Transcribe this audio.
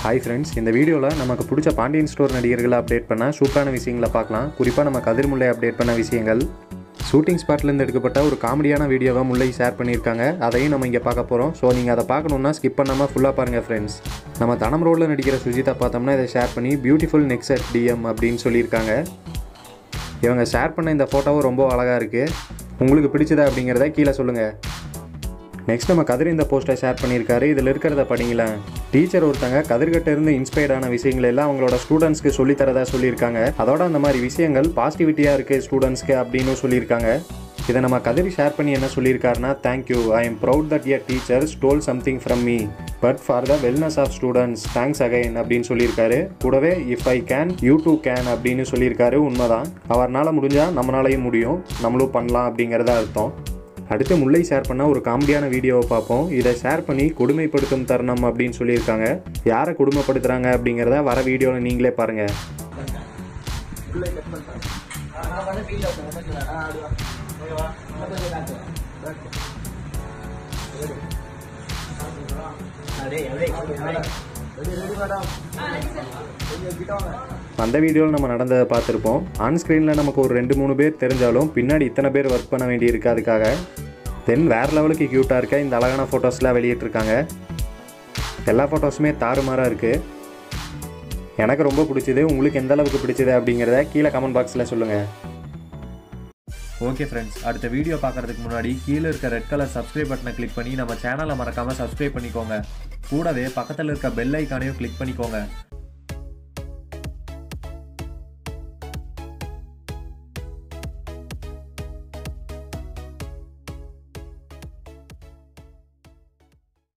hi friends இந்த வீடியோவில் நமக்கு பிடிச்ச பாண்டியன் ஸ்டோர் நடிகர்களை அப்டேட் பண்ண சூப்பரான விஷயங்களை பார்க்கலாம் குறிப்பாக நம்ம கதிர்முல்லை அப்டேட் பண்ண விஷயங்கள் ஷூட்டிங் ஸ்பாட்லேருந்து எடுக்கப்பட்ட ஒரு காமெடியான வீடியோவை முல்லை ஷேர் பண்ணியிருக்காங்க அதையும் நம்ம இங்கே பார்க்க போகிறோம் ஸோ நீங்கள் அதை பார்க்கணுன்னா ஸ்கிப் பண்ணாமல் ஃபுல்லாக பாருங்கள் ஃப்ரெண்ட்ஸ் நம்ம தனம் ரோடில் நடிக்கிற சுஜிதா பார்த்தோம்னா இதை ஷேர் பண்ணி பியூட்டிஃபுல் நெக்ஸ்ட் அட் டிஎம் அப்படின்னு சொல்லியிருக்காங்க இவங்க ஷேர் பண்ண இந்த ஃபோட்டோவும் ரொம்ப அழகாக இருக்குது உங்களுக்கு பிடிச்சதா அப்படிங்கிறத கீழே சொல்லுங்கள் நெக்ஸ்ட் நம்ம கதிர் இந்த போஸ்ட்டை ஷேர் பண்ணியிருக்காரு இதில் இருக்கிறத படிங்களேன் டீச்சர் ஒருத்தங்க கதிர்கிட்ட இருந்து இன்ஸ்பயர்ட் ஆன விஷயங்கள் எல்லாம் அவங்களோட ஸ்டூடெண்ட்ஸ்க்கு சொல்லித்தரதா சொல்லியிருக்காங்க அதோட அந்த மாதிரி விஷயங்கள் பாசிட்டிவிட்டியாக இருக்குது ஸ்டூடெண்ட்ஸ்க்கு அப்படின்னு சொல்லியிருக்காங்க இதை நம்ம கதிர் ஷேர் பண்ணி என்ன சொல்லியிருக்காருன்னா thank you I am proud that your teacher stole something from me but for the wellness of students thanks again அப்படின்னு சொல்லியிருக்காரு கூடவே if I can you too can அப்படின்னு சொல்லியிருக்காரு உண்மைதான் அவர்னால முடிஞ்சால் நம்மளாலையும் முடியும் நம்மளும் பண்ணலாம் அப்படிங்கிறத அர்த்தம் அடுத்து முல்லை ஷேர் பண்ண ஒரு காமெடியான வீடியோவை பார்ப்போம் இதை ஷேர் பண்ணி கொடுமைப்படுத்தும் தருணம் அப்படின்னு சொல்லியிருக்காங்க யாரை கொடுமைப்படுத்துகிறாங்க அப்படிங்கிறத வர வீடியோவில் நீங்களே பாருங்கள் அந்த வீடியோவில் நம்ம நடந்ததை பார்த்துருப்போம் ஆன் ஸ்க்ரீனில் நமக்கு ஒரு ரெண்டு மூணு பேர் தெரிஞ்சாலும் பின்னாடி இத்தனை பேர் ஒர்க் பண்ண வேண்டியிருக்கு அதுக்காக தென் வேறு லெவலுக்கு க்யூட்டாக இருக்க இந்த அழகான ஃபோட்டோஸ்லாம் வெளியிட்டிருக்காங்க எல்லா ஃபோட்டோஸுமே தாறுமாறாக இருக்குது எனக்கு ரொம்ப பிடிச்சது உங்களுக்கு எந்த அளவுக்கு பிடிச்சது அப்படிங்கிறத கீழே கமெண்ட் பாக்ஸில் சொல்லுங்கள் ஓகே ஃப்ரெண்ட்ஸ் அடுத்த வீடியோ பார்க்கறதுக்கு முன்னாடி கீழே இருக்க ரெட் கலர் சப்ஸ்கிரைப் பட்டனை கிளிக் பண்ணி நம்ம சேனலை மறக்காமல் சப்ஸ்கிரைப் பண்ணிக்கோங்க கூடவே பக்கத்தில் இருக்க பெல் ஐக்கானையும் கிளிக் பண்ணிக்கோங்க